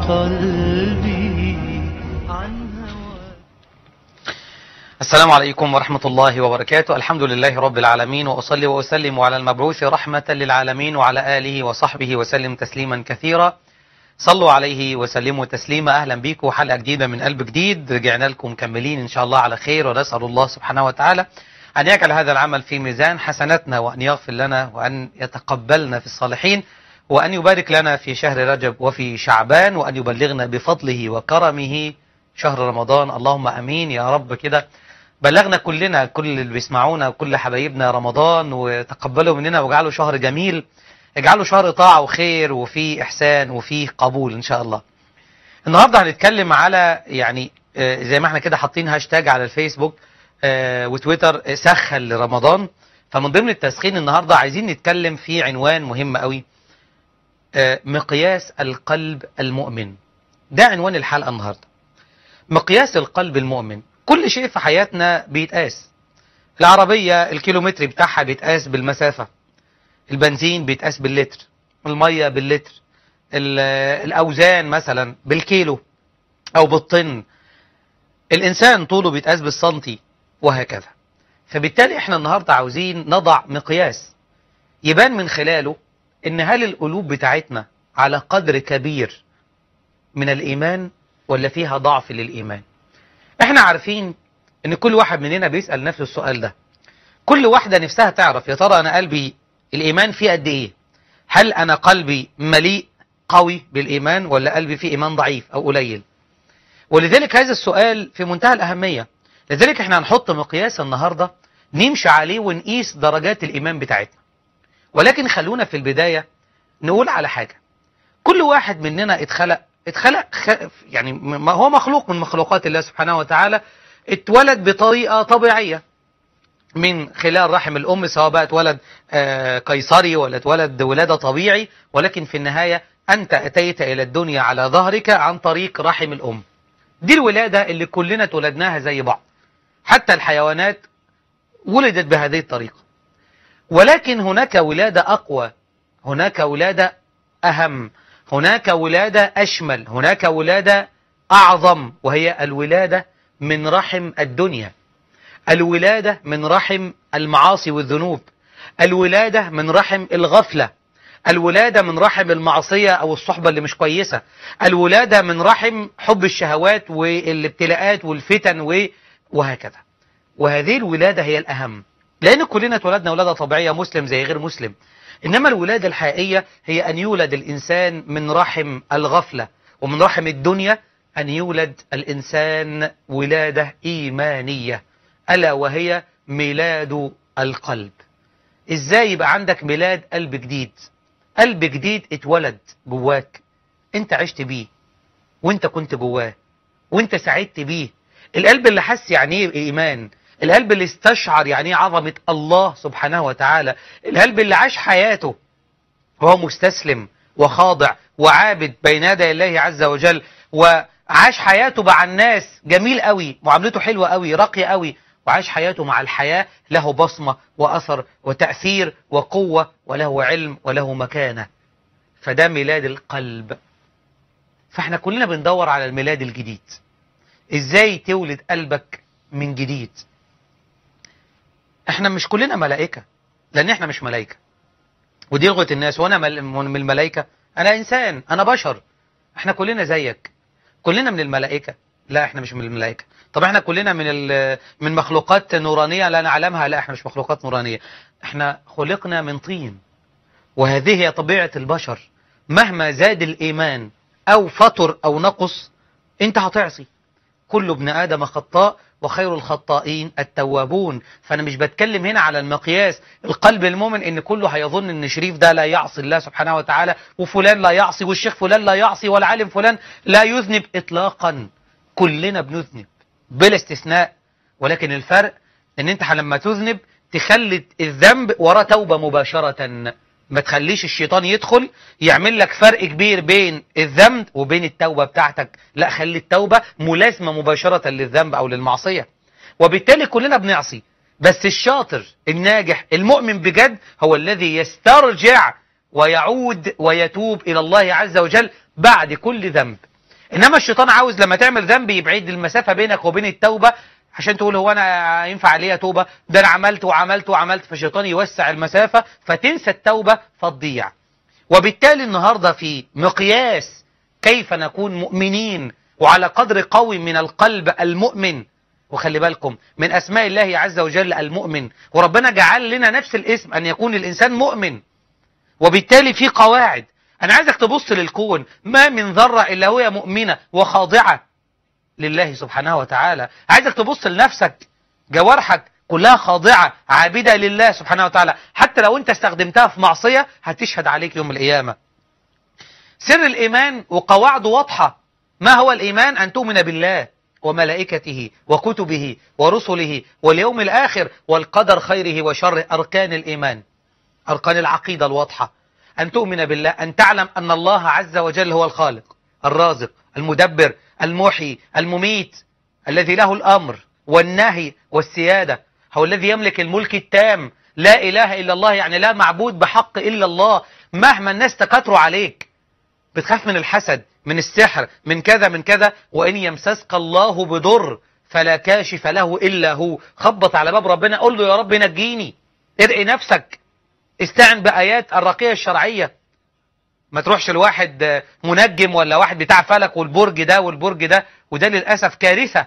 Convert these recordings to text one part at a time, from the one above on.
قلبي عن هواك السلام عليكم ورحمة الله وبركاته الحمد لله رب العالمين وأصلي وأسلم على المبعوث رحمة للعالمين وعلى آله وصحبه وسلم تسليما كثيرا صلوا عليه وسلموا تسليما أهلا بيكم حلقة جديدة من قلب جديد رجعنا لكم مكملين إن شاء الله على خير ونسأل الله سبحانه وتعالى أن يجعل هذا العمل في ميزان حسناتنا وأن يغفر لنا وأن يتقبلنا في الصالحين وأن يبارك لنا في شهر رجب وفي شعبان وأن يبلغنا بفضله وكرمه شهر رمضان اللهم أمين يا رب كده بلغنا كلنا كل اللي بيسمعونا وكل حبايبنا رمضان وتقبلوا مننا واجعلوا شهر جميل اجعله شهر طاعة وخير وفيه إحسان وفيه قبول إن شاء الله النهاردة هنتكلم على يعني آه، زي ما احنا كده حاطين هاشتاج على الفيسبوك آه، وتويتر آه، سخن لرمضان فمن ضمن التسخين النهاردة عايزين نتكلم في عنوان مهم قوي آه، مقياس القلب المؤمن ده عنوان الحلقة النهاردة مقياس القلب المؤمن كل شيء في حياتنا بيتقاس العربية الكيلومتر بتاعها بيتقاس بالمسافة البنزين بيتقاس باللتر المية باللتر ال- الأوزان مثلا بالكيلو أو بالطن الإنسان طوله بيتقاس بالسنتي وهكذا فبالتالي احنا النهاردة عاوزين نضع مقياس يبان من خلاله ان هل القلوب بتاعتنا على قدر كبير من الإيمان ولا فيها ضعف للإيمان احنا عارفين ان كل واحد مننا بيسأل نفسه السؤال ده كل واحدة نفسها تعرف يا ترى انا قلبي الايمان فيه قد ايه هل انا قلبي مليء قوي بالايمان ولا قلبي فيه ايمان ضعيف او قليل ولذلك هذا السؤال في منتهى الاهمية لذلك احنا هنحط مقياس النهاردة نمشي عليه ونقيس درجات الايمان بتاعتنا ولكن خلونا في البداية نقول على حاجة كل واحد مننا اتخلق اتخلق خ... يعني م- هو مخلوق من مخلوقات الله سبحانه وتعالى اتولد بطريقة طبيعية من خلال رحم الأم سواء بقى اتولد آه، قيصري ولا اتولد ولادة طبيعي ولكن في النهاية أنت أتيت إلى الدنيا على ظهرك عن طريق رحم الأم دي الولادة اللي كلنا اتولدناها زي بعض حتى الحيوانات ولدت بهذه الطريقة ولكن هناك ولادة أقوى هناك ولادة أهم هناك ولادة أشمل هناك ولادة أعظم وهي الولادة من رحم الدنيا الولادة من رحم المعاصي والذنوب الولادة من رحم الغفلة الولادة من رحم المعصية أو الصحبة اللي مش كويسة الولادة من رحم حب الشهوات والابتلاءات والفتن و- وهكذا وهذه الولادة هي الأهم لأن كلنا اتولدنا ولادة طبيعية مسلم زي غير مسلم إنما الولادة الحقيقية هي أن يولد الإنسان من رحم الغفلة ومن رحم الدنيا أن يولد الإنسان ولادة إيمانية ألا وهي ميلاد القلب إزاي يبقى عندك ميلاد قلب جديد قلب جديد اتولد جواك انت عشت بيه وانت كنت جواه وانت سعدت بيه القلب اللي حس يعني ايه ايمان القلب اللي استشعر يعني ايه عظمة الله سبحانه وتعالى القلب اللي عاش حياته وهو مستسلم وخاضع وعابد بين يدي الله عز وجل وعاش حياته مع الناس جميل قوي معاملته حلوة قوي راقية قوي وعاش حياته مع الحياة له بصمة وأثر وتأثير وقوة وله علم وله مكانة فده ميلاد القلب فاحنا كلنا بندور على الميلاد الجديد ازاي تولد قلبك من جديد احنا مش كلنا ملائكة لان احنا مش ملائكة ودي لغة الناس وانا مل- من الملائكة انا انسان انا بشر احنا كلنا زيك كلنا من الملائكة لا احنا مش من الملائكة طب احنا كلنا من ال- من مخلوقات نورانية لا نعلمها لا احنا مش مخلوقات نورانية احنا خلقنا من طين وهذه هي طبيعة البشر مهما زاد الإيمان أو فطر أو نقص أنت هتعصي كل ابن آدم خطاء وخير الخطائين التوابون فأنا مش بتكلم هنا على المقياس القلب المؤمن إن كله هيظن إن شريف ده لا يعصي الله سبحانه وتعالى وفلان لا يعصي والشيخ فلان لا يعصي والعالم فلان لا يذنب إطلاقا كلنا بنذنب بلا استثناء ولكن الفرق ان انت لما تذنب تخلي الذنب ورا توبة مباشرة ما تخليش الشيطان يدخل يعمل لك فرق كبير بين الذنب وبين التوبة بتاعتك لا خلي التوبة ملازمة مباشرة للذنب او للمعصية وبالتالي كلنا بنعصي بس الشاطر الناجح المؤمن بجد هو الذي يسترجع ويعود ويتوب إلى الله عز وجل بعد كل ذنب انما الشيطان عاوز لما تعمل ذنب يبعد المسافه بينك وبين التوبه عشان تقول هو انا ينفع عليا توبه ده انا عملت وعملت وعملت فالشيطان يوسع المسافه فتنسى التوبه فتضيع وبالتالي النهارده في مقياس كيف نكون مؤمنين وعلى قدر قوي من القلب المؤمن وخلي بالكم من اسماء الله عز وجل المؤمن وربنا جعل لنا نفس الاسم ان يكون الانسان مؤمن وبالتالي في قواعد انا عايزك تبص للكون ما من ذره الا وهي مؤمنه وخاضعه لله سبحانه وتعالى عايزك تبص لنفسك جوارحك كلها خاضعة عابدة لله سبحانه وتعالى حتى لو انت استخدمتها في معصية هتشهد عليك يوم القيامة سر الإيمان وقواعده واضحة ما هو الإيمان أن تؤمن بالله وملائكته وكتبه ورسله واليوم الآخر والقدر خيره وشره أركان الإيمان أركان العقيدة الواضحة أن تؤمن بالله أن تعلم أن الله عز وجل هو الخالق الرازق المدبر المحيي المميت الذي له الأمر والنهي والسيادة هو الذي يملك الملك التام لا إله إلا الله يعني لا معبود بحق إلا الله مهما الناس تكاثروا عليك بتخاف من الحسد من السحر من كذا من كذا وإن يمسسك الله بضر فلا كاشف له إلا هو خبط على باب ربنا قول له يا رب نجيني ارقي نفسك استعن بآيات الرقية الشرعية ما تروحش لواحد منجم ولا واحد بتاع فلك والبرج ده والبرج ده وده للأسف كارثة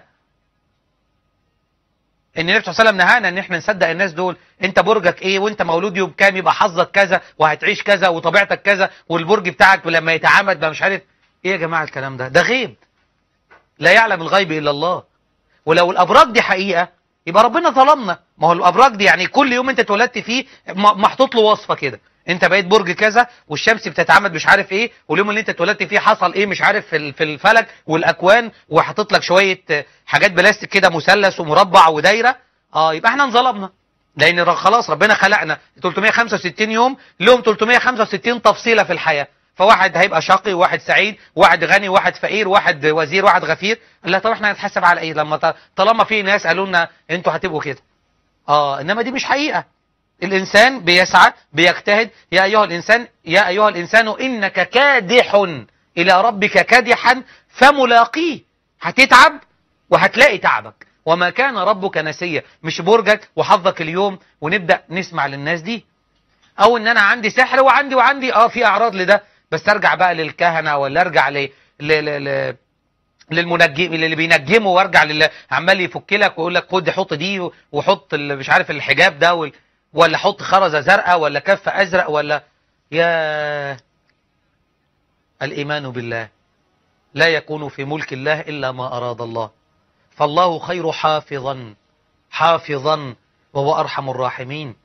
ان النبي صلى الله عليه وسلم نهانا ان احنا نصدق الناس دول انت برجك ايه وانت مولود يوم كام يبقى حظك كذا وهتعيش كذا وطبيعتك كذا والبرج بتاعك لما يتعامد بقى مش عارف ايه يا جماعه الكلام ده ده غيب لا يعلم الغيب الا الله ولو الابراج دي حقيقه يبقى ربنا ظلمنا ما هو الابراج دي يعني كل يوم انت اتولدت فيه م- محطوط له وصفه كده انت بقيت برج كذا والشمس بتتعمد مش عارف ايه واليوم اللي انت اتولدت فيه حصل ايه مش عارف في ال- في الفلك والاكوان وحاطط لك شويه آه، حاجات بلاستيك كده مثلث ومربع ودايره اه يبقى احنا انظلمنا لان ر- خلاص ربنا خلقنا 365 يوم لهم 365 تفصيله في الحياه فواحد هيبقى شقي وواحد سعيد وواحد غني وواحد فقير وواحد وزير وواحد غفير لا طب احنا هنتحاسب على ايه لما ط- طالما في ناس قالوا لنا انتوا هتبقوا كده اه انما دي مش حقيقه الانسان بيسعى بيجتهد يا ايها الانسان يا ايها الانسان انك كادح الى ربك كادحا فملاقيه هتتعب وهتلاقي تعبك وما كان ربك نسيا مش برجك وحظك اليوم ونبدا نسمع للناس دي او ان انا عندي سحر وعندي وعندي اه في اعراض لده بس ارجع بقى للكهنه ولا ارجع ل ل ل ل للمنجم اللي بينجموا وارجع للي عمال يفك لك ويقول لك خد حط دي وحط ال- مش عارف الحجاب ده وال- ولا حط خرزه زرقاء ولا كف ازرق ولا يا الايمان بالله لا يكون في ملك الله الا ما اراد الله فالله خير حافظا حافظا وهو ارحم الراحمين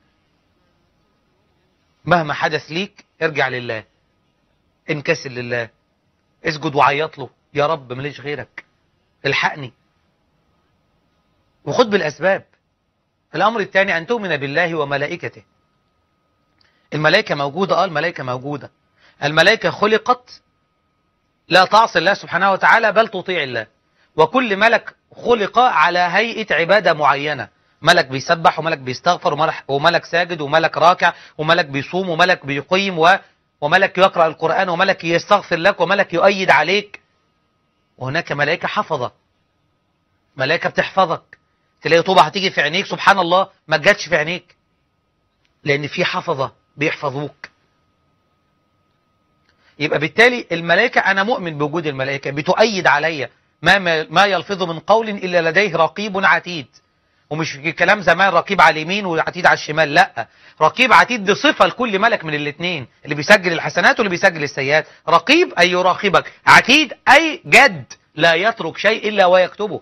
مهما حدث ليك ارجع لله انكسر لله اسجد وعيط له يا رب ماليش غيرك الحقني وخد بالأسباب الأمر الثاني أن تؤمن بالله وملائكته الملائكة موجودة اه الملائكة موجودة الملائكة خلقت لا تعصي الله سبحانه وتعالى بل تطيع الله وكل ملك خلق على هيئة عبادة معينة ملك بيسبح وملك بيستغفر وملك, وملك ساجد وملك راكع وملك بيصوم وملك بيقيم و وملك يقرأ القرآن وملك يستغفر لك وملك يؤيد عليك وهناك ملائكة حفظة ملائكة بتحفظك تلاقي طوبة هتيجي في عينيك سبحان الله ما جاتش في عينيك لأن في حفظة بيحفظوك يبقى بالتالي الملائكة أنا مؤمن بوجود الملائكة بتؤيد عليا ما ما يلفظ من قول إلا لديه رقيب عتيد ومش كلام زمان رقيب على اليمين وعتيد على الشمال لا رقيب عتيد دي صفة لكل ملك من الاثنين اللي بيسجل الحسنات واللي بيسجل السيئات رقيب أي يراقبك عتيد أي جد لا يترك شيء إلا ويكتبه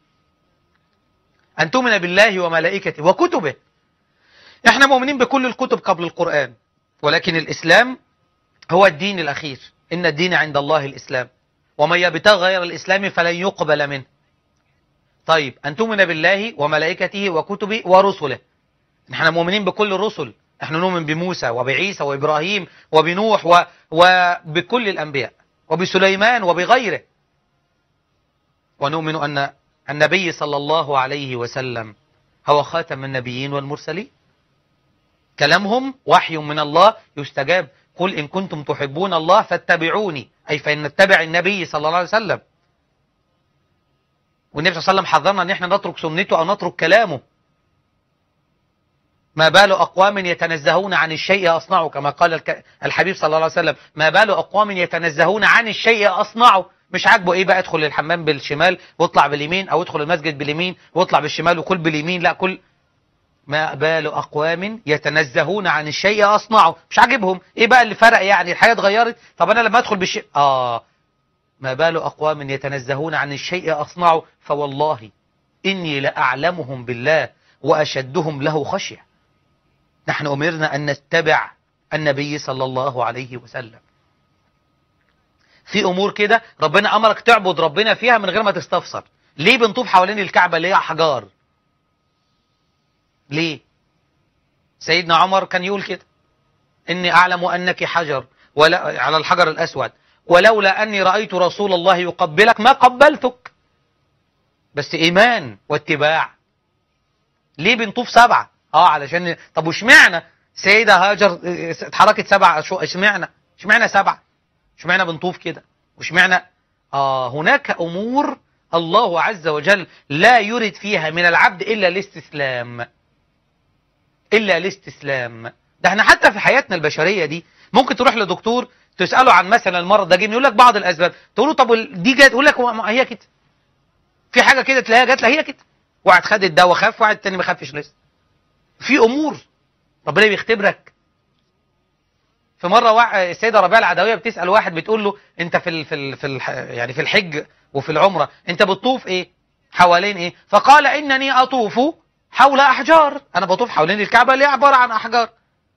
أن تؤمن بالله وملائكته وكتبه احنا مؤمنين بكل الكتب قبل القرآن ولكن الإسلام هو الدين الأخير إن الدين عند الله الإسلام ومن يبتغي غير الإسلام فلن يقبل منه طيب أن تؤمن بالله وملائكته وكتبه ورسله نحن مؤمنين بكل الرسل نحن نؤمن بموسى وبعيسى وإبراهيم وبنوح و... وبكل الأنبياء وبسليمان وبغيره ونؤمن أن النبي صلى الله عليه وسلم هو خاتم النبيين والمرسلين كلامهم وحي من الله يستجاب قل إن كنتم تحبون الله فاتبعوني أي فإن نتبع النبي صلى الله عليه وسلم والنبي صلى الله عليه وسلم حذرنا ان احنا نترك سنته او نترك كلامه ما بال اقوام يتنزهون عن الشيء اصنعه كما قال الك- الحبيب صلى الله عليه وسلم ما بال اقوام يتنزهون عن الشيء اصنعه مش عاجبه ايه بقى ادخل الحمام بالشمال واطلع باليمين او ادخل المسجد باليمين واطلع بالشمال وكل باليمين لا كل ما بال اقوام يتنزهون عن الشيء اصنعه مش عاجبهم ايه بقى اللي فرق يعني الحياه اتغيرت طب انا لما ادخل بالشيء اه ما بال أقوام يتنزهون عن الشيء أصنعه فوالله إني لأعلمهم بالله وأشدهم له خشية نحن أمرنا أن نتبع النبي صلى الله عليه وسلم في أمور كده ربنا أمرك تعبد ربنا فيها من غير ما تستفسر ليه بنطوف حوالين الكعبة اللي هي أحجار ليه سيدنا عمر كان يقول كده إني أعلم أنك حجر ولا على الحجر الأسود ولولا أني رأيت رسول الله يقبلك ما قبلتك بس إيمان واتباع ليه بنطوف سبعة اه علشان طب واشمعنى سيدة هاجر اه، اتحركت سبعة شو اشمعنى اشمعنى سبعة اشمعنى بنطوف كده واشمعنى اه هناك امور الله عز وجل لا يرد فيها من العبد الا الاستسلام الا الاستسلام ده احنا حتى في حياتنا البشريه دي ممكن تروح لدكتور تساله عن مثلا المرض ده جه يقول لك بعض الاسباب تقول له طب وال- دي جت يقول لك ما- ما هي كده في حاجه كده تلاقيها جت لا هي كده واحد خد الدواء خف واحد تاني ما خفش لسه في امور ربنا بيختبرك في مره واحد السيده ربيعه العدويه بتسال واحد بتقول له انت في ال في ال في ال يعني في الحج وفي العمره انت بتطوف ايه حوالين ايه فقال انني اطوف حول احجار انا بطوف حوالين الكعبه اللي هي عباره عن احجار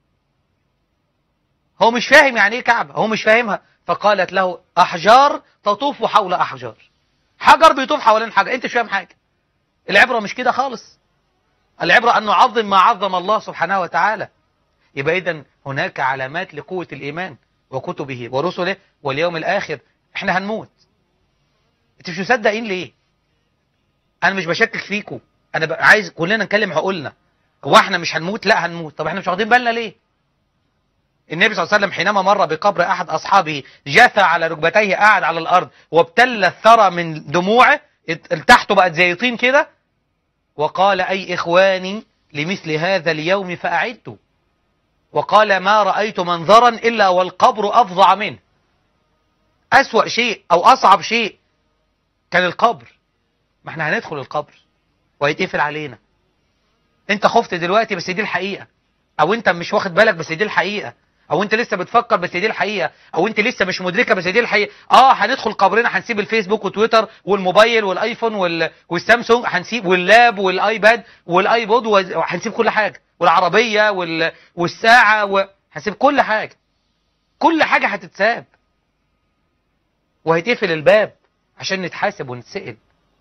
هو مش فاهم يعني ايه كعبه هو مش فاهمها فقالت له احجار تطوف حول احجار حجر بيطوف حوالين حجر انت مش فاهم حاجه العبره مش كده خالص العبره ان نعظم ما عظم الله سبحانه وتعالى يبقى اذا هناك علامات لقوه الايمان وكتبه ورسله واليوم الاخر احنا هنموت انت مش مصدقين ليه انا مش بشكك فيكم انا ب- عايز كلنا نكلم عقولنا هو احنا مش هنموت لا هنموت طب احنا مش واخدين بالنا ليه النبي صلى الله عليه وسلم حينما مر بقبر احد اصحابه جثى على ركبتيه قاعد على الارض وابتل الثرى من دموعه ات- تحته بقت زي طين كده وقال اي اخواني لمثل هذا اليوم فاعدوا وقال ما رايت منظرا الا والقبر افظع منه اسوا شيء او اصعب شيء كان القبر ما احنا هندخل القبر وهيتقفل علينا انت خفت دلوقتي بس دي الحقيقه او انت مش واخد بالك بس دي الحقيقه او انت لسه بتفكر بس دي الحقيقه او انت لسه مش مدركه بس دي الحقيقه اه هندخل قبرنا هنسيب الفيسبوك وتويتر والموبايل والايفون وال... والسامسونج هنسيب واللاب والايباد والايبود وهنسيب كل حاجه والعربيه وال... والساعه و... هنسيب كل حاجه كل حاجه هتتساب وهيتقفل الباب عشان نتحاسب ونتسأل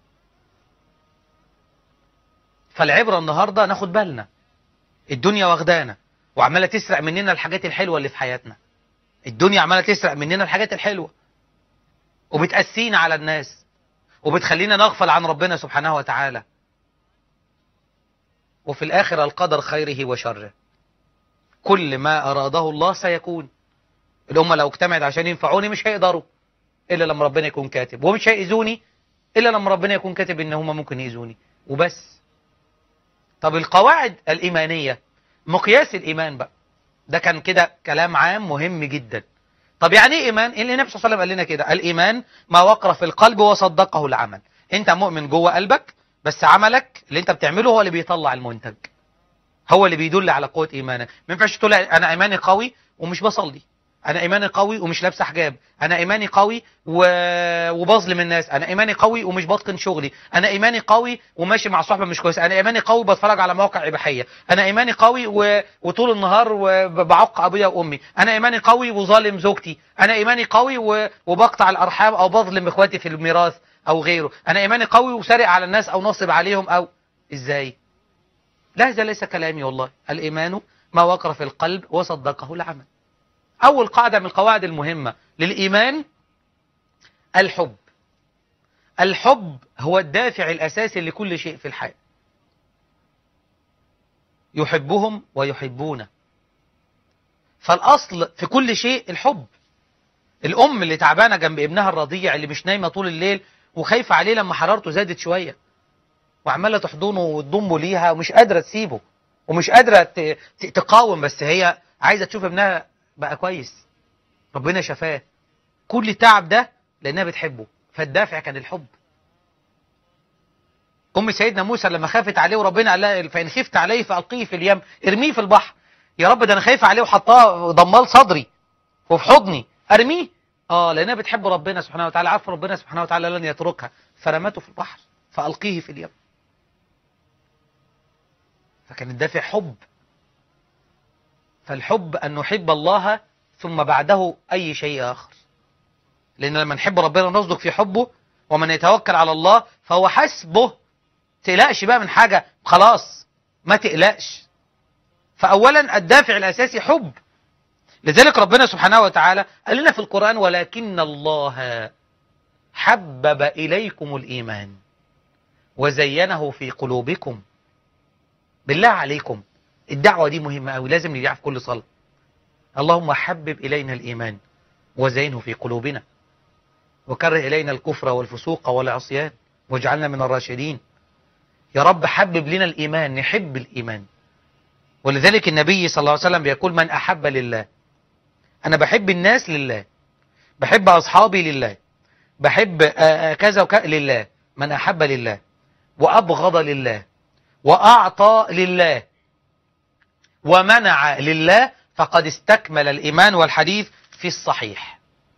فالعبره النهارده ناخد بالنا الدنيا واخدانا وعماله تسرق مننا الحاجات الحلوه اللي في حياتنا الدنيا عماله تسرق مننا الحاجات الحلوه وبتقسينا على الناس وبتخلينا نغفل عن ربنا سبحانه وتعالى وفي الآخر القدر خيره وشره كل ما أراده الله سيكون الأمة لو اجتمعت عشان ينفعوني مش هيقدروا إلا لما ربنا يكون كاتب ومش هيأذوني إلا لما ربنا يكون كاتب إن هم ممكن يأذوني وبس طب القواعد الإيمانية مقياس الإيمان بقى ده كان كده كلام عام مهم جدا طب يعني ايه ايمان اللي النبي صلى الله عليه وسلم قال لنا كده الايمان ما وقر في القلب وصدقه العمل انت مؤمن جوه قلبك بس عملك اللي انت بتعمله هو اللي بيطلع المنتج هو اللي بيدل على قوه ايمانك ما ينفعش تقول انا ايماني قوي ومش بصلي انا ايماني قوي ومش لابسه حجاب انا ايماني قوي و... وبظلم الناس انا ايماني قوي ومش بتقن شغلي انا ايماني قوي وماشي مع صحبه مش كويسه انا ايماني قوي بتفرج على مواقع اباحيه انا ايماني قوي و... وطول النهار وبعق ابويا وامي انا ايماني قوي وظالم زوجتي انا ايماني قوي و... وبقطع الارحام او بظلم اخواتي في الميراث او غيره انا ايماني قوي وسارق على الناس او نصب عليهم او ازاي لا هذا ليس كلامي والله الايمان ما وقر في القلب وصدقه العمل أول قاعدة من القواعد المهمة للإيمان الحب الحب هو الدافع الأساسي لكل شيء في الحياة يحبهم ويحبونه فالأصل في كل شيء الحب الام اللي تعبانه جنب ابنها الرضيع اللي مش نايمه طول الليل وخايفه عليه لما حرارته زادت شويه وعماله تحضنه وتضمه ليها ومش قادره تسيبه ومش قادره ت- ت- تقاوم بس هي عايزه تشوف ابنها بقى كويس ربنا شفاه كل التعب ده لانها بتحبه فالدافع كان الحب ام سيدنا موسى لما خافت عليه وربنا قال لها فان خفت عليه فالقيه في اليم ارميه في البحر يا رب ده انا خايفه عليه وحطاه ضمال صدري وفي حضني ارميه اه لانها بتحب ربنا سبحانه وتعالى عارفه ربنا سبحانه وتعالى لن يتركها فرمته في البحر فالقيه في اليم فكان الدافع حب فالحب ان نحب الله ثم بعده اي شيء اخر لان لما نحب ربنا نصدق في حبه ومن يتوكل على الله فهو حسبه تقلقش بقى من حاجه خلاص ما تقلقش فاولا الدافع الاساسي حب لذلك ربنا سبحانه وتعالى قال لنا في القرآن ولكن الله حبب إليكم الإيمان وزينه في قلوبكم بالله عليكم الدعوة دي مهمة أوي لازم ندعي في كل صلاة اللهم حبب إلينا الإيمان وزينه في قلوبنا وكره إلينا الكفر والفسوق والعصيان واجعلنا من الراشدين يا رب حبب لنا الإيمان نحب الإيمان ولذلك النبي صلى الله عليه وسلم بيقول من أحب لله أنا بحب الناس لله بحب أصحابي لله بحب آه، آه، كذا وكذا لله من أحب لله وأبغض لله وأعطى لله ومنع لله فقد استكمل الإيمان والحديث في الصحيح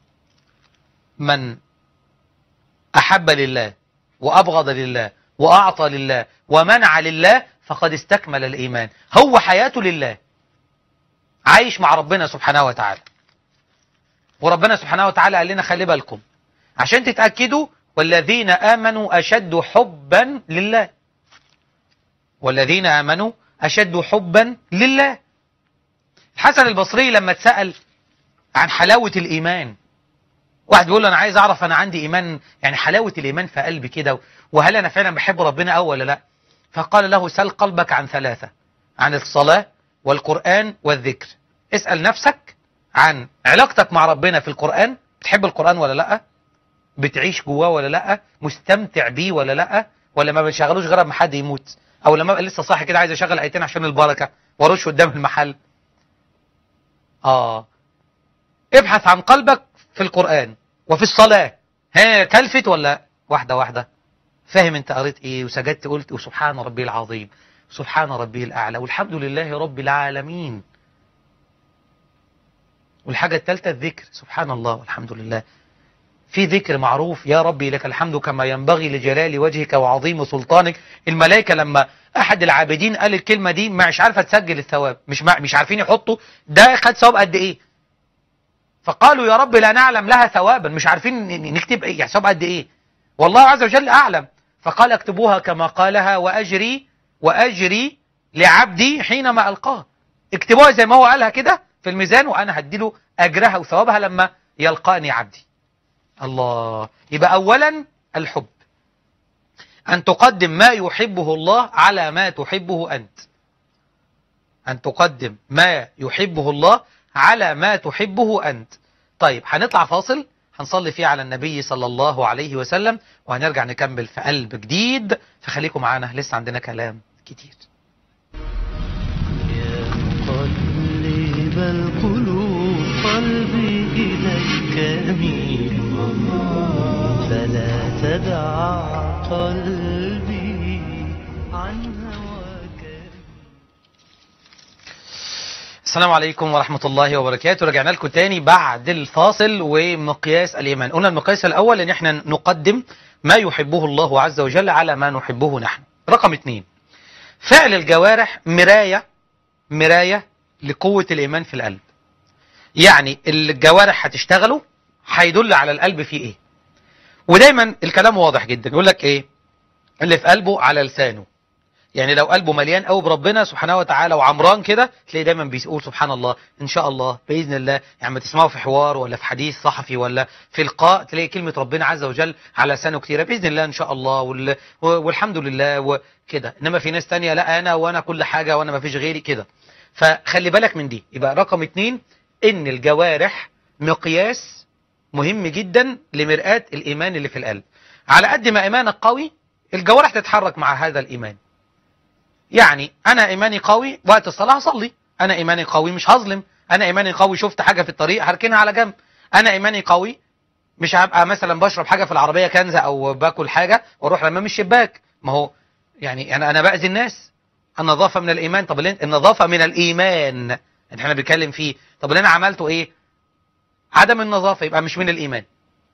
من أحب لله وأبغض لله وأعطى لله ومنع لله فقد استكمل الإيمان هو حياته لله عايش مع ربنا سبحانه وتعالى وربنا سبحانه وتعالى قال لنا خلي بالكم عشان تتأكدوا والذين آمنوا أشد حبا لله والذين آمنوا أشد حبا لله الحسن البصري لما اتسأل عن حلاوة الإيمان واحد بيقول له أنا عايز أعرف أنا عندي إيمان يعني حلاوة الإيمان في قلبي كده وهل أنا فعلا بحب ربنا أو ولا لا فقال له سل قلبك عن ثلاثة عن الصلاة والقرآن والذكر اسأل نفسك عن علاقتك مع ربنا في القرآن بتحب القرآن ولا لأ بتعيش جواه ولا لأ مستمتع بيه ولا لأ ولا ما بنشغلوش غير اما حد يموت او لما ابقى لسه صاحي كده عايز اشغل ايتين عشان البركة واروش قدام المحل اه ابحث عن قلبك في القرآن وفي الصلاة ها كلفت ولا واحدة واحدة فاهم انت قريت ايه وسجدت قلت وسبحان ربي العظيم سبحان ربي الأعلى والحمد لله رب العالمين والحاجة الثالثة الذكر سبحان الله والحمد لله في ذكر معروف يا ربي لك الحمد كما ينبغي لجلال وجهك وعظيم سلطانك الملائكة لما أحد العابدين قال الكلمة دي مش عارفة تسجل الثواب مش مع مش عارفين يحطوا ده خد ثواب قد إيه فقالوا يا رب لا نعلم لها ثوابا مش عارفين ن- نكتب إيه يعني ثواب قد إيه والله عز وجل أعلم فقال اكتبوها كما قالها وأجري وأجري لعبدي حينما ألقاه اكتبوها زي ما هو قالها كده في الميزان وأنا هديله أجرها وثوابها لما يلقاني عبدي الله يبقى أولا الحب أن تقدم ما يحبه الله على ما تحبه أنت أن تقدم ما يحبه الله على ما تحبه أنت طيب هنطلع فاصل هنصلي فيه على النبي صلى الله عليه وسلم وهنرجع نكمل في قلب جديد فخليكم معانا لسه عندنا كلام كتير يا مقلب القلوب قلبي إليك أميل فلا تدع قلبي عن هواك السلام عليكم ورحمة الله وبركاته رجعنا لكم تاني بعد الفاصل ومقياس الإيمان قلنا المقياس الأول إن احنا نقدم ما يحبه الله عز وجل على ما نحبه نحن رقم اتنين فعل الجوارح مراية مراية لقوة الإيمان في القلب يعني الجوارح هتشتغلوا هيدل على القلب فيه إيه ودايما الكلام واضح جدا يقول لك إيه اللي في قلبه على لسانه يعني لو قلبه مليان قوي بربنا سبحانه وتعالى وعمران كده تلاقي دايما بيقول سبحان الله ان شاء الله باذن الله يعني ما تسمعه في حوار ولا في حديث صحفي ولا في لقاء تلاقي كلمه ربنا عز وجل على لسانه كتيره باذن الله ان شاء الله وال... والحمد لله وكده انما في ناس تانية لا انا وانا كل حاجه وانا ما فيش غيري كده فخلي بالك من دي يبقى رقم اتنين ان الجوارح مقياس مهم جدا لمرآة الإيمان اللي في القلب على قد ما إيمانك قوي الجوارح تتحرك مع هذا الإيمان يعني أنا إيماني قوي وقت الصلاة هصلي أنا إيماني قوي مش هظلم أنا إيماني قوي شفت حاجة في الطريق هركنها على جنب أنا إيماني قوي مش هبقى مثلا بشرب حاجة في العربية كنزة أو باكل حاجة وأروح لمام الشباك ما هو يعني أنا أنا بأذي الناس النظافة من الإيمان طب اللي- النظافة من الإيمان اللي احنا بنتكلم فيه طب اللي أنا عملته إيه عدم النظافة يبقى مش من الإيمان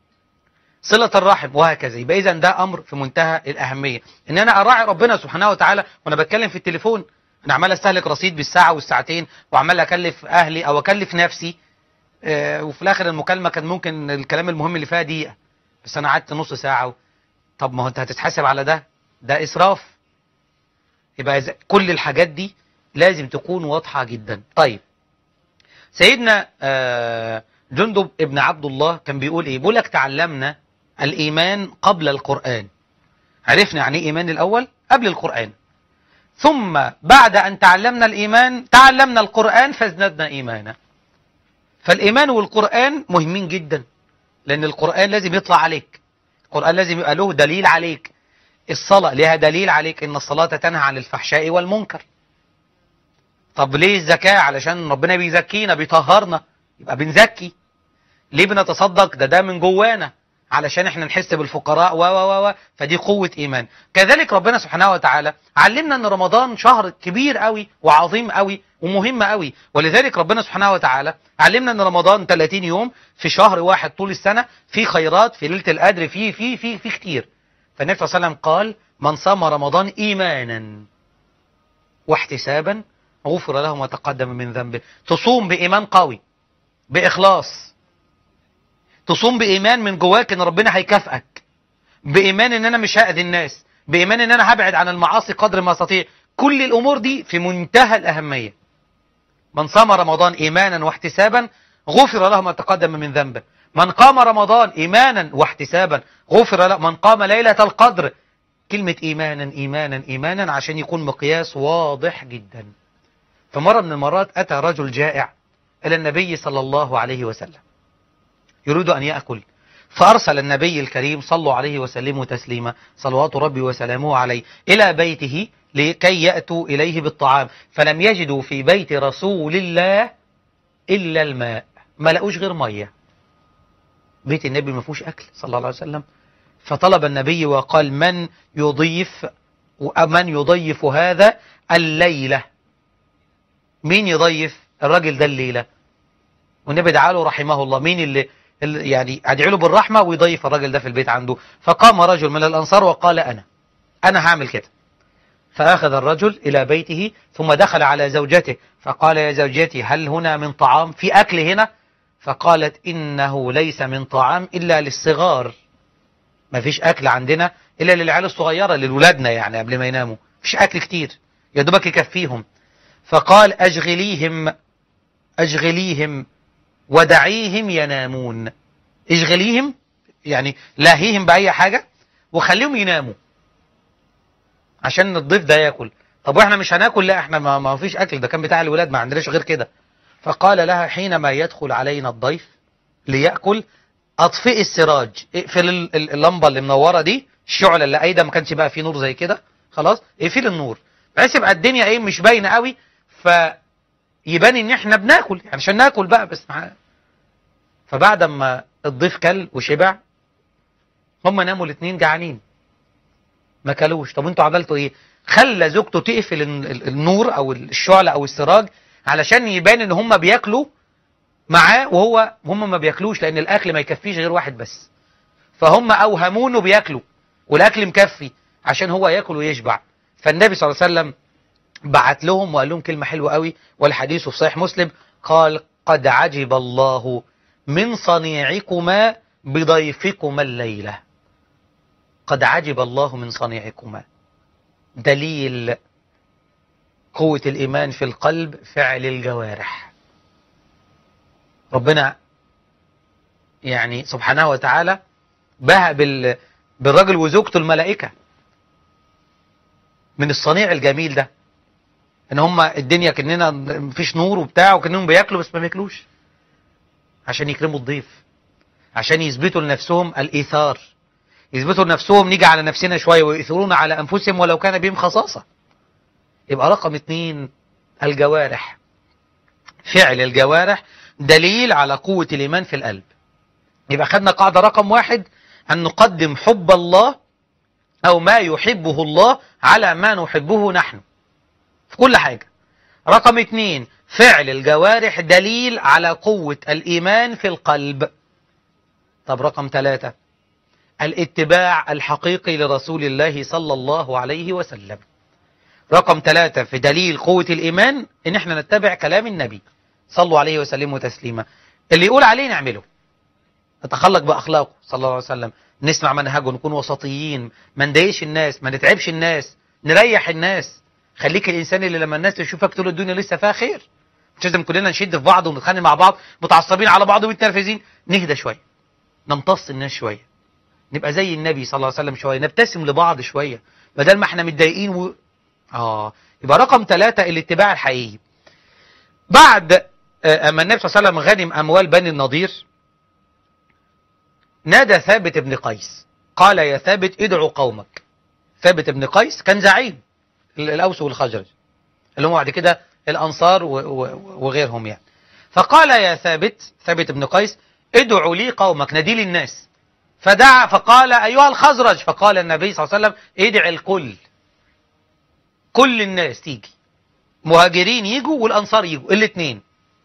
صلة الرحم وهكذا يبقى إذا ده أمر في منتهى الأهمية إن أنا أراعي ربنا سبحانه وتعالى وأنا بتكلم في التليفون أنا عمال أستهلك رصيد بالساعة والساعتين وعمال أكلف أهلي أو أكلف نفسي آه، وفي الآخر المكالمة كان ممكن الكلام المهم اللي فيها دقيقة بس أنا قعدت نص ساعة و... طب ما هو أنت هتتحاسب على ده ده إسراف يبقى إذا كل الحاجات دي لازم تكون واضحة جدا طيب سيدنا آه، جندب ابن عبد الله كان بيقول ايه بيقول لك تعلمنا الايمان قبل القرآن عرفنا يعني ايه ايمان الاول قبل القرآن ثم بعد ان تعلمنا الايمان تعلمنا القرآن فازددنا ايمانا فالايمان والقرآن مهمين جدا لان القرآن لازم يطلع عليك القرآن لازم يبقى له دليل عليك الصلاة لها دليل عليك ان الصلاة تنهى عن الفحشاء والمنكر طب ليه الزكاة علشان ربنا بيزكينا بيطهرنا يبقى بنزكي ليه بنتصدق ده ده من جوانا علشان احنا نحس بالفقراء و و و فدي قوة ايمان كذلك ربنا سبحانه وتعالى علمنا ان رمضان شهر كبير قوي وعظيم قوي ومهم قوي ولذلك ربنا سبحانه وتعالى علمنا ان رمضان 30 يوم في شهر واحد طول السنة في خيرات في ليلة القدر في في في في كتير فالنبي صلى الله عليه وسلم قال من صام رمضان ايمانا واحتسابا غفر له ما تقدم من ذنبه تصوم بإيمان قوي بإخلاص تصوم بإيمان من جواك إن ربنا هيكافئك بإيمان إن أنا مش هأذي الناس بإيمان إن أنا هبعد عن المعاصي قدر ما أستطيع كل الأمور دي في منتهى الأهمية من صام رمضان إيمانا واحتسابا غفر له ما تقدم من ذنبه من قام رمضان إيمانا واحتسابا غفر له من قام ليلة القدر كلمة إيمانا إيمانا إيمانا عشان يكون مقياس واضح جدا فمرة من المرات أتى رجل جائع إلى النبي صلى الله عليه وسلم يريد أن يأكل فأرسل النبي الكريم صلوا عليه وسلموا تسليما صلوات ربي وسلامه عليه إلى بيته لكي يأتوا إليه بالطعام فلم يجدوا في بيت رسول الله إلا الماء ما لقوش غير مية بيت النبي ما فيهوش أكل صلى الله عليه وسلم فطلب النبي وقال من يضيف ومن يضيف هذا الليلة مين يضيف الراجل ده الليلة والنبي دعا له رحمه الله مين اللي اللي يعني ادعي له بالرحمة ويضيف الراجل ده في البيت عنده فقام رجل من الأنصار وقال أنا أنا هعمل كده فأخذ الرجل إلى بيته ثم دخل على زوجته فقال يا زوجتي هل هنا من طعام في أكل هنا فقالت إنه ليس من طعام إلا للصغار ما فيش أكل عندنا إلا للعيال الصغيرة للولادنا يعني قبل ما يناموا فيش أكل كتير يا دوبك يكفيهم فقال أشغليهم أشغليهم ودعيهم ينامون اشغليهم يعني لاهيهم بأي حاجة وخليهم يناموا عشان الضيف ده ياكل طب واحنا مش هناكل لا احنا ما, ما فيش اكل ده كان بتاع الولاد ما عندناش غير كده فقال لها حينما يدخل علينا الضيف ليأكل اطفئي السراج اقفل ال- ال- اللمبه اللي منوره دي الشعله اللي قايده ما كانش بقى فيه نور زي كده خلاص اقفل النور بحيث يبقى الدنيا ايه مش باينه قوي فيبان ان احنا بناكل يعني عشان ناكل بقى بس مع... فبعد ما الضيف كل وشبع هم ناموا الاثنين جعانين ما كلوش طب انتوا عملتوا ايه خلى زوجته تقفل ال- ال- النور او الشعله او السراج علشان يبان ان هم بياكلوا معاه وهو هم ما بياكلوش لان الاكل ما يكفيش غير واحد بس فهم اوهمونه بياكلوا والاكل مكفي عشان هو ياكل ويشبع فالنبي صلى الله عليه وسلم بعت لهم وقال لهم كلمه حلوه قوي والحديث في صحيح مسلم قال قد عجب الله من صنيعكما بضيفكما الليله قد عجب الله من صنيعكما دليل قوة الإيمان في القلب فعل الجوارح ربنا يعني سبحانه وتعالى بهى بال بالرجل وزوجته الملائكة من الصنيع الجميل ده ان هم الدنيا كأننا مفيش نور وبتاع وكأنهم بياكلوا بس ما بياكلوش عشان يكرموا الضيف عشان يثبتوا لنفسهم الإيثار يثبتوا لنفسهم نيجي على نفسنا شوية ويؤثرون على أنفسهم ولو كان بهم خصاصة يبقى رقم اتنين الجوارح فعل الجوارح دليل على قوة الإيمان في القلب يبقى خدنا قاعدة رقم واحد أن نقدم حب الله أو ما يحبه الله على ما نحبه نحن في كل حاجة رقم اتنين فعل الجوارح دليل على قوة الإيمان في القلب طب رقم ثلاثة الاتباع الحقيقي لرسول الله صلى الله عليه وسلم رقم ثلاثة في دليل قوة الإيمان إن احنا نتبع كلام النبي صلوا عليه وسلموا تسليما اللي يقول عليه نعمله نتخلق بأخلاقه صلى الله عليه وسلم نسمع منهجه نكون وسطيين ما نضايقش الناس ما نتعبش الناس نريح الناس خليك الإنسان اللي لما الناس تشوفك تقول الدنيا لسه فيها خير مش لازم كلنا نشد في بعض ونتخانق مع بعض متعصبين على بعض ومتنرفزين نهدى شوية نمتص الناس شوية نبقى زي النبي صلى الله عليه وسلم شوية نبتسم لبعض شوية بدل ما احنا متضايقين و... اه يبقى رقم ثلاثة الاتباع الحقيقي بعد آه، اما النبي صلى الله عليه وسلم غنم اموال بني النضير نادى ثابت بن قيس قال يا ثابت ادعو قومك ثابت بن قيس كان زعيم ال- الاوس والخزرج اللي هم بعد كده الانصار و- و- وغيرهم يعني فقال يا ثابت ثابت بن قيس ادعوا لي قومك نادي لي الناس فدعا فقال ايها الخزرج فقال النبي صلى الله عليه وسلم ادع الكل كل الناس تيجي مهاجرين يجوا والانصار يجوا الاثنين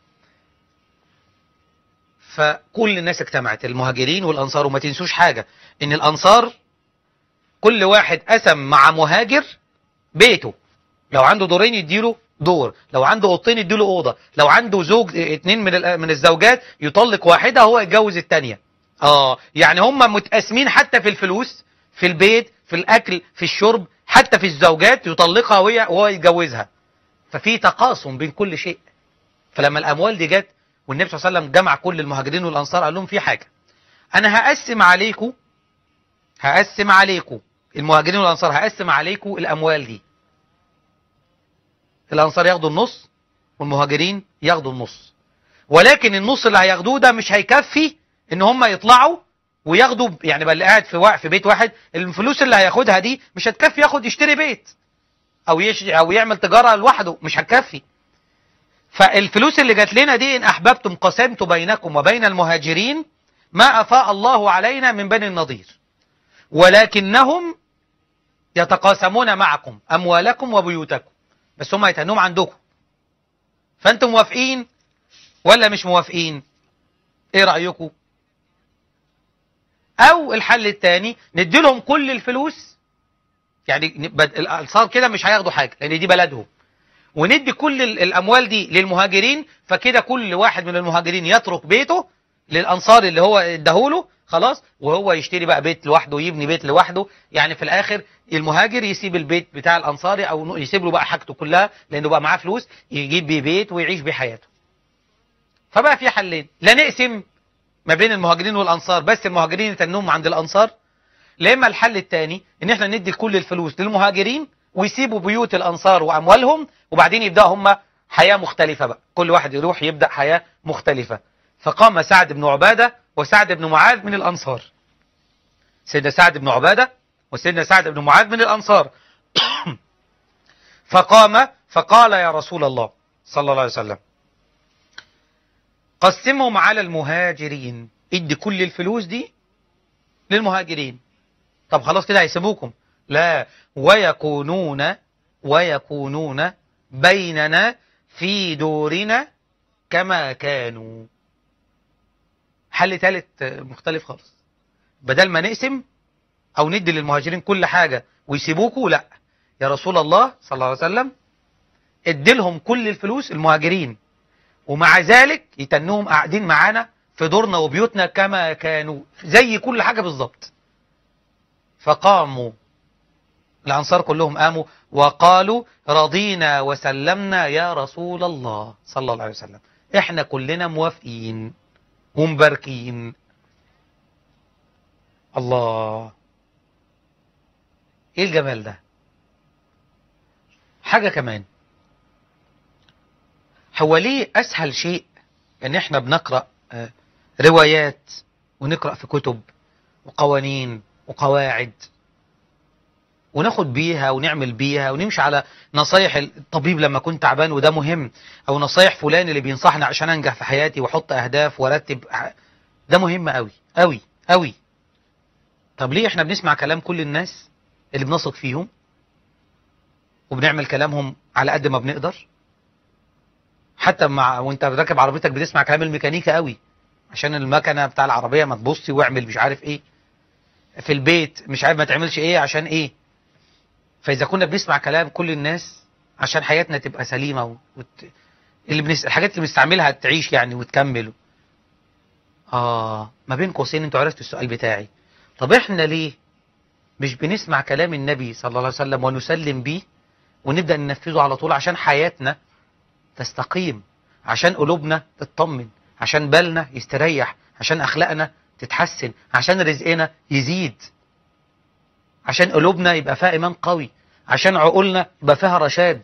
فكل الناس اجتمعت المهاجرين والانصار وما تنسوش حاجه ان الانصار كل واحد قسم مع مهاجر بيته لو عنده دورين يديله دور لو عنده اوضتين يديله اوضه لو عنده زوج اه، اتنين من ال- من الزوجات يطلق واحده هو يتجوز الثانيه اه يعني هم متقاسمين حتى في الفلوس في البيت في الاكل في الشرب حتى في الزوجات يطلقها وهي وهو يتجوزها ففي تقاسم بين كل شيء فلما الاموال دي جت والنبي صلى الله عليه وسلم جمع كل المهاجرين والانصار قال لهم في حاجه انا هقسم عليكم هقسم عليكم المهاجرين والانصار هقسم عليكم الاموال دي الانصار ياخدوا النص والمهاجرين ياخدوا النص ولكن النص اللي هياخدوه ده مش هيكفي ان هم يطلعوا وياخدوا يعني بقى اللي قاعد في وا- في بيت واحد الفلوس اللي هياخدها دي مش هتكفي ياخد يشتري بيت او يش او يعمل تجاره لوحده مش هتكفي فالفلوس اللي جات لنا دي ان احببتم قسمت بينكم وبين المهاجرين ما افاء الله علينا من بني النضير ولكنهم يتقاسمون معكم اموالكم وبيوتكم بس هم يتهنوهم عندكم فانتم موافقين ولا مش موافقين ايه رايكم او الحل الثاني ندي لهم كل الفلوس يعني نبقى الانصار كده مش هياخدوا حاجه لان دي بلدهم وندي كل ال- الاموال دي للمهاجرين فكده كل واحد من المهاجرين يترك بيته للانصار اللي هو اداهوله خلاص وهو يشتري بقى بيت لوحده ويبني بيت لوحده يعني في الاخر المهاجر يسيب البيت بتاع الانصاري او يسيب له بقى حاجته كلها لانه بقى معاه فلوس يجيب بيه بيت ويعيش بيه حياته فبقى في حلين لا نقسم ما بين المهاجرين والانصار بس المهاجرين يتنوهم عند الانصار لا اما الحل الثاني ان احنا ندي كل الفلوس للمهاجرين ويسيبوا بيوت الانصار واموالهم وبعدين يبداوا هم حياه مختلفه بقى كل واحد يروح يبدا حياه مختلفه فقام سعد بن عباده وسعد بن معاذ من الانصار سيدنا سعد بن عباده وسيدنا سعد بن معاذ من الانصار فقام فقال يا رسول الله صلى الله عليه وسلم قسمهم على المهاجرين ادي كل الفلوس دي للمهاجرين طب خلاص كده هيسيبوكم لا ويكونون ويكونون بيننا في دورنا كما كانوا حل ثالث مختلف خالص بدل ما نقسم او ندي للمهاجرين كل حاجة ويسيبوكوا لا يا رسول الله صلى الله عليه وسلم ادي لهم كل الفلوس المهاجرين ومع ذلك يتنوهم قاعدين معانا في دورنا وبيوتنا كما كانوا زي كل حاجة بالظبط فقاموا الأنصار كلهم قاموا وقالوا رضينا وسلمنا يا رسول الله صلى الله عليه وسلم احنا كلنا موافقين ومباركين الله ايه الجمال ده حاجة كمان هو ليه اسهل شيء ان احنا بنقرأ آه، روايات ونقرأ في كتب وقوانين وقواعد وناخد بيها ونعمل بيها ونمشي على نصايح الطبيب لما كنت تعبان وده مهم او نصايح فلان اللي بينصحني عشان انجح في حياتي واحط اهداف وارتب ده مهم قوي قوي قوي طب ليه احنا بنسمع كلام كل الناس اللي بنثق فيهم وبنعمل كلامهم على قد ما بنقدر حتى مع وانت راكب عربيتك بتسمع كلام الميكانيكا قوي عشان المكنه بتاع العربيه ما تبصي واعمل مش عارف ايه في البيت مش عارف ما تعملش ايه عشان ايه فاذا كنا بنسمع كلام كل الناس عشان حياتنا تبقى سليمه و... وت... اللي بنس... الحاجات اللي بنستعملها تعيش يعني وتكمل اه ما بين قوسين انتوا عرفتوا السؤال بتاعي طب احنا ليه مش بنسمع كلام النبي صلى الله عليه وسلم ونسلم بيه ونبدأ ننفذه على طول عشان حياتنا تستقيم عشان قلوبنا تطمن عشان بالنا يستريح عشان أخلاقنا تتحسن عشان رزقنا يزيد عشان قلوبنا يبقى فيها إيمان قوي عشان عقولنا يبقى فيها رشاد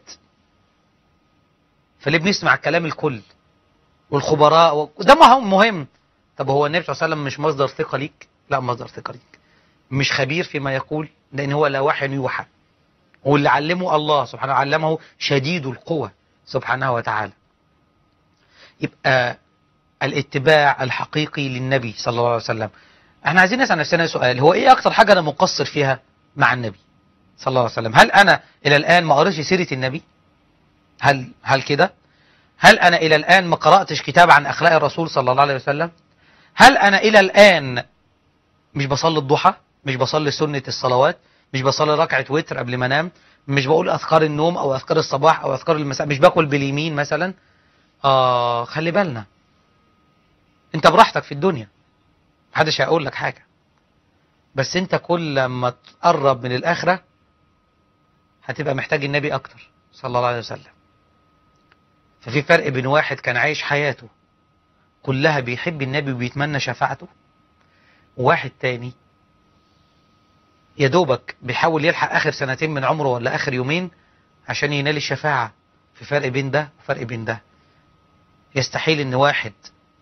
فليه بنسمع كلام الكل والخبراء و... ده مهم مهم طب هو النبي صلى الله عليه وسلم مش مصدر ثقة ليك لا مصدر ثقة ليك مش خبير فيما يقول لأن هو لا وحي يوحى واللي علمه الله سبحانه علمه شديد القوة سبحانه وتعالى يبقى الاتباع الحقيقي للنبي صلى الله عليه وسلم احنا عايزين نسأل نفسنا سؤال هو ايه اكتر حاجة انا مقصر فيها مع النبي صلى الله عليه وسلم هل انا الى الان ما قريتش سيرة النبي هل هل كده هل انا الى الان ما قرأتش كتاب عن اخلاق الرسول صلى الله عليه وسلم هل انا الى الان مش بصلي الضحى مش بصلي سنة الصلوات مش بصلي ركعة وتر قبل ما انام مش بقول اذكار النوم او اذكار الصباح او اذكار المساء مش باكل باليمين مثلا اه خلي بالنا انت براحتك في الدنيا محدش هيقول لك حاجة بس انت كل ما تقرب من الاخرة هتبقى محتاج النبي اكتر صلى الله عليه وسلم ففي فرق بين واحد كان عايش حياته كلها بيحب النبي وبيتمنى شفاعته وواحد تاني يا دوبك بيحاول يلحق اخر سنتين من عمره ولا اخر يومين عشان ينال الشفاعة في فرق بين ده وفرق بين ده يستحيل ان واحد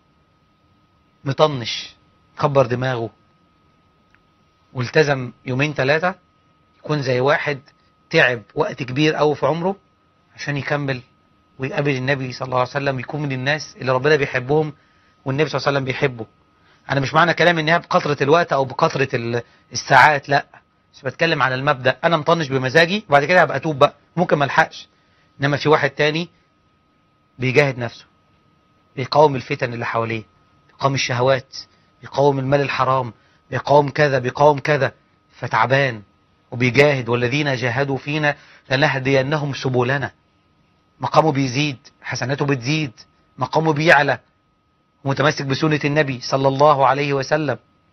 مطنش كبر دماغه والتزم يومين ثلاثة يكون زي واحد تعب وقت كبير قوي في عمره عشان يكمل ويقابل النبي صلى الله عليه وسلم يكون من الناس اللي ربنا بيحبهم والنبي صلى الله عليه وسلم بيحبه انا مش معنى كلامي انها بكثرة الوقت او بكثرة الساعات لا بس بتكلم على المبدأ انا مطنش بمزاجي وبعد كده هبقى اتوب بقى ممكن ما الحقش انما في واحد تاني بيجاهد نفسه بيقاوم الفتن اللي حواليه بيقاوم الشهوات بيقاوم المال الحرام بيقاوم كذا بيقاوم كذا فتعبان وبيجاهد والذين جاهدوا فينا لنهدينهم سبلنا مقامه بيزيد حسناته بتزيد مقامه بيعلى ومتمسك بسنة النبي صلى الله عليه وسلم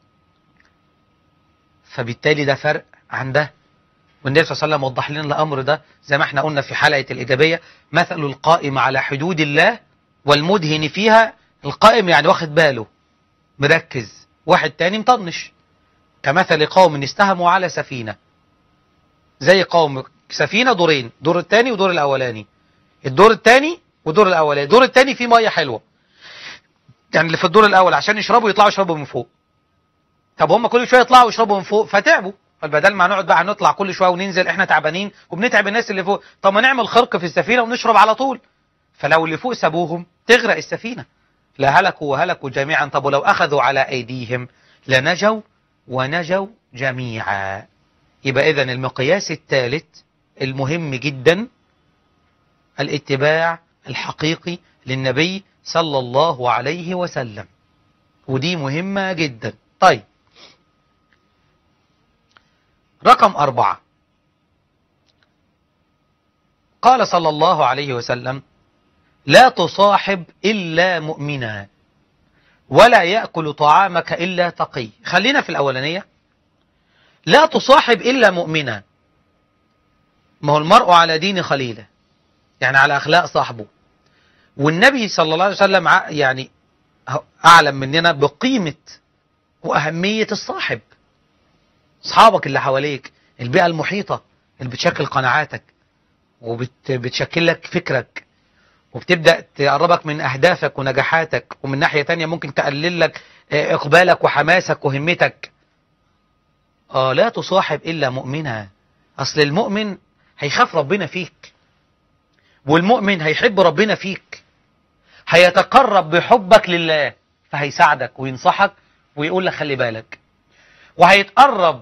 فبالتالي ده فرق عن ده والنبي صلى الله عليه وسلم وضح لنا الأمر ده زي ما احنا قلنا في حلقة الإيجابية مثل القائم على حدود الله والمدهن فيها القائم يعني واخد باله مركز واحد تاني مطنش كمثل قوم استهموا على سفينة زي قوم سفينة دورين دور التاني ودور الأولاني الدور التاني ودور الأولاني الدور التاني فيه مية حلوة يعني اللي في الدور الأول عشان يشربوا يطلعوا يشربوا من فوق طب هم كل شوية يطلعوا يشربوا من فوق فتعبوا فبدل ما نقعد بقى نطلع كل شوية وننزل احنا تعبانين وبنتعب الناس اللي فوق طب ما نعمل خرق في السفينة ونشرب على طول فلو اللي فوق سابوهم تغرق السفينة لا هلكوا وهلكوا جميعا طب ولو أخذوا على أيديهم لنجوا ونجوا جميعا يبقى إذن المقياس الثالث المهم جدا الاتباع الحقيقي للنبي صلى الله عليه وسلم ودي مهمة جدا طيب رقم أربعة قال صلى الله عليه وسلم لا تصاحب إلا مؤمنا ولا يأكل طعامك إلا تقي خلينا في الأولانية لا تصاحب إلا مؤمنا ما هو المرء على دين خليله يعني على أخلاق صاحبه والنبي صلى الله عليه وسلم يعني أعلم مننا بقيمة وأهمية الصاحب أصحابك اللي حواليك البيئة المحيطة اللي بتشكل قناعاتك وبتشكل لك فكرك وبتبدأ تقربك من أهدافك ونجاحاتك ومن ناحية تانية ممكن تقلل لك آه، إقبالك وحماسك وهمتك آه لا تصاحب إلا مؤمنا أصل المؤمن هيخاف ربنا فيك والمؤمن هيحب ربنا فيك هيتقرب بحبك لله فهيساعدك وينصحك ويقول لك خلي بالك وهيتقرب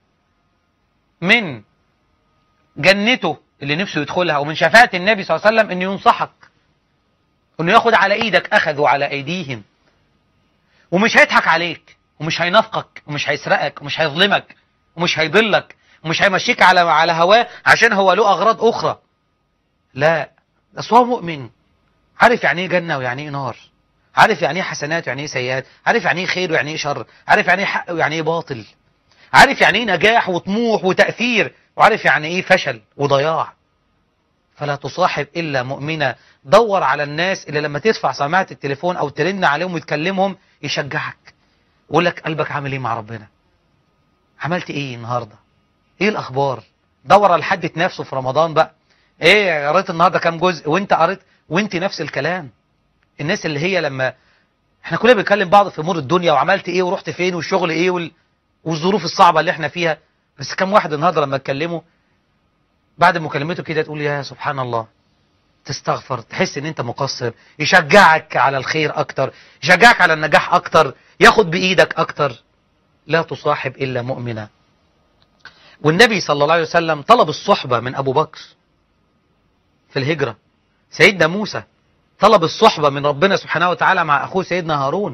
من جنته اللي نفسه يدخلها ومن شفاعة النبي صلى الله عليه وسلم انه ينصحك انه ياخد على ايدك اخذوا على ايديهم ومش هيضحك عليك ومش هينافقك ومش هيسرقك ومش هيظلمك ومش هيضلك ومش هيمشيك على على هواه عشان هو له اغراض اخرى لا بس هو مؤمن عارف يعني ايه جنه ويعني ايه نار عارف يعني ايه حسنات ويعني ايه سيئات عارف يعني ايه خير ويعني ايه شر عارف يعني ايه حق ويعني ايه باطل عارف يعني ايه نجاح وطموح وتأثير وعارف يعني ايه فشل وضياع فلا تصاحب الا مؤمنا دور على الناس اللي لما تدفع سماعة التليفون او ترن عليهم وتكلمهم يشجعك يقول لك قلبك عامل ايه مع ربنا عملت ايه النهارده ايه الاخبار دور على حد نفسه في رمضان بقى ايه قريت النهارده كام جزء وانت قريت وانت نفس الكلام الناس اللي هي لما احنا كلنا بنتكلم بعض في امور الدنيا وعملت ايه ورحت فين والشغل ايه وال... والظروف الصعبة اللي احنا فيها بس كم واحد النهارده لما تكلمه بعد مكالمته كده تقول يا سبحان الله تستغفر تحس ان انت مقصر يشجعك على الخير اكتر يشجعك على النجاح اكتر ياخد بايدك اكتر لا تصاحب الا مؤمنا والنبي صلى الله عليه وسلم طلب الصحبة من ابو بكر في الهجرة سيدنا موسى طلب الصحبة من ربنا سبحانه وتعالى مع اخوه سيدنا هارون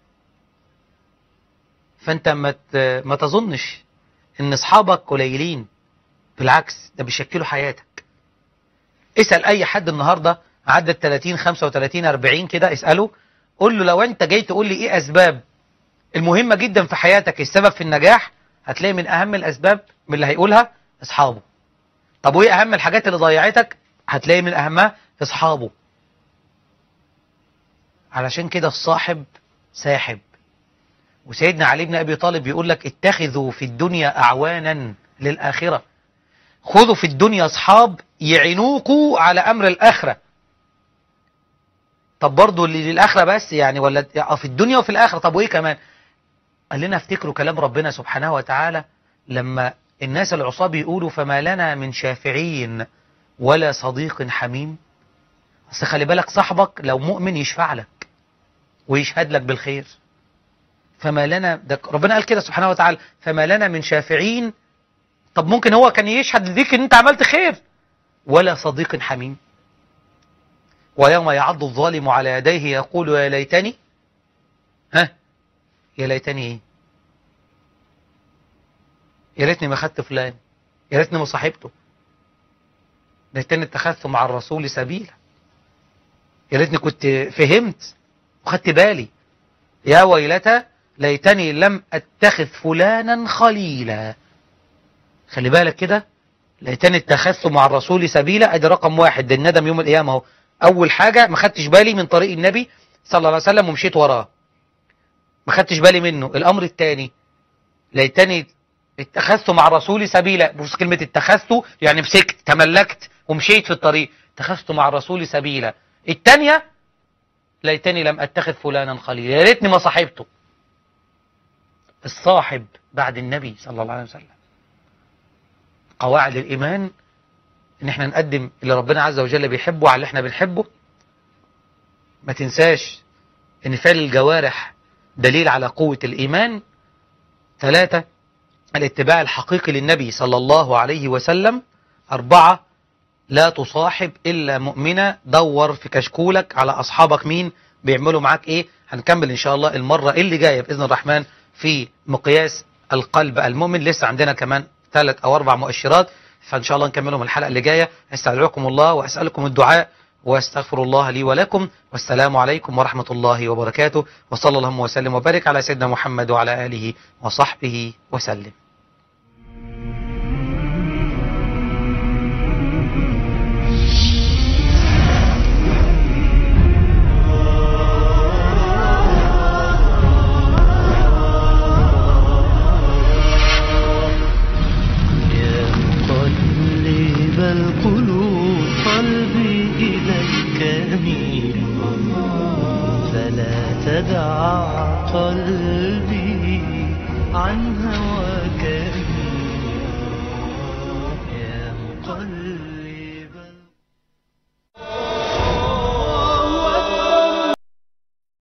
فانت ما ت- ما تظنش ان اصحابك قليلين بالعكس ده بيشكلوا حياتك اسال اي حد النهارده عدى ال 30 35 40 كده اساله قول له لو انت جاي تقول لي ايه اسباب المهمه جدا في حياتك السبب في النجاح هتلاقي من اهم الاسباب من اللي هيقولها اصحابه طب وايه اهم الحاجات اللي ضيعتك هتلاقي من اهمها اصحابه علشان كده الصاحب ساحب وسيدنا علي بن ابي طالب بيقول لك اتخذوا في الدنيا اعوانا للاخره خذوا في الدنيا اصحاب يعينوكوا على امر الاخره طب برضه اللي للاخره بس يعني ولا آه في الدنيا وفي الاخره طب وايه كمان قال لنا افتكروا كلام ربنا سبحانه وتعالى لما الناس العصاه بيقولوا فما لنا من شافعين ولا صديق حميم بس خلي بالك صاحبك لو مؤمن يشفع لك ويشهد لك بالخير فما لنا ده ربنا قال كده سبحانه وتعالى فما لنا من شافعين طب ممكن هو كان يشهد ليك ان انت عملت خير ولا صديق حميم ويوم يعض الظالم على يديه يقول يا ليتني ها يا ليتني ايه يا ريتني ما خدت فلان يا ريتني ما صاحبته ليتني اتخذت مع الرسول سبيلا يا ريتني كنت فهمت وخدت بالي يا ويلتى ليتني لم اتخذ فلانا خليلا خلي بالك كده ليتني اتخذت مع الرسول سبيلا ادي رقم واحد ده الندم يوم القيامه اهو اول حاجه ما خدتش بالي من طريق النبي صلى الله عليه وسلم ومشيت وراه ما خدتش بالي منه الامر الثاني ليتني اتخذت مع الرسول سبيلا بص كلمه اتخذت يعني مسكت تملكت ومشيت في الطريق اتخذت مع الرسول سبيلا الثانيه ليتني لم اتخذ فلانا خليلا يا ريتني ما صاحبته الصاحب بعد النبي صلى الله عليه وسلم قواعد الايمان ان احنا نقدم اللي ربنا عز وجل بيحبه على اللي احنا بنحبه ما تنساش ان فعل الجوارح دليل على قوة الايمان ثلاثة الاتباع الحقيقي للنبي صلى الله عليه وسلم أربعة لا تصاحب إلا مؤمنة دور في كشكولك على أصحابك مين بيعملوا معاك إيه هنكمل إن شاء الله المرة اللي جاية بإذن الرحمن في مقياس القلب المؤمن لسه عندنا كمان ثلاث أو أربع مؤشرات فإن شاء الله نكملهم الحلقة اللي جاية أستدعوكم الله وأسألكم الدعاء واستغفر الله لي ولكم والسلام عليكم ورحمة الله وبركاته وصلى اللهم وسلم وبارك على سيدنا محمد وعلى آله وصحبه وسلم يا مقلب القلوب قلبي إليك كمين فلا تدع قلبي عن هواك